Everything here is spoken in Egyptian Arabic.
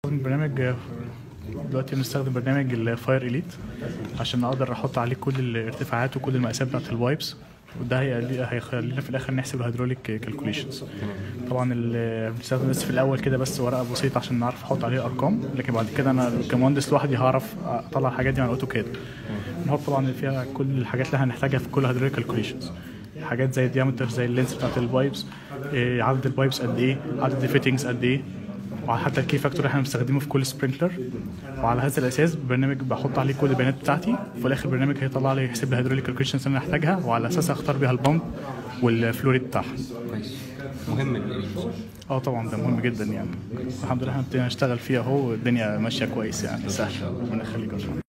بنستخدم برنامج دلوقتي بنستخدم برنامج الفاير اليت عشان اقدر احط عليه كل الارتفاعات وكل المقاسات بتاعت الوايبس وده هيقل- هيخلينا في الاخر نحسب الهيدروليك كالكوليشنز طبعا ال- بنستخدم بس في الاول كده بس ورقه بسيطه عشان نعرف نحط عليها ارقام لكن بعد كده انا كمهندس لوحدي هعرف اطلع الحاجات دي على الاوتوكاد نحط طبعا فيها كل الحاجات اللي هنحتاجها في كل هيدروليك كالكوليشنز حاجات زي الديامتر زي اللينس بتاعت البايبس إيه عدد البايبس قد ايه عدد الفيتنجز قد ايه وحتى الكي فاكتور اللي احنا بنستخدمه في كل سبرينكلر وعلى هذا الاساس برنامج بحط عليه كل البيانات بتاعتي وفي الاخر البرنامج هيطلع لي يحسب لي الهيدروليك كالكوليشنز اللي انا محتاجها وعلى اساسها اختار بيها البامب والفلو ريت بتاعها كويس مهم الإليت اه طبعا ده مهم جدا يعني الحمد لله احنا ابتدينا نشتغل فيه اهو والدنيا ماشيه كويس يعني سهل ربنا يخليك يا باشمهندس.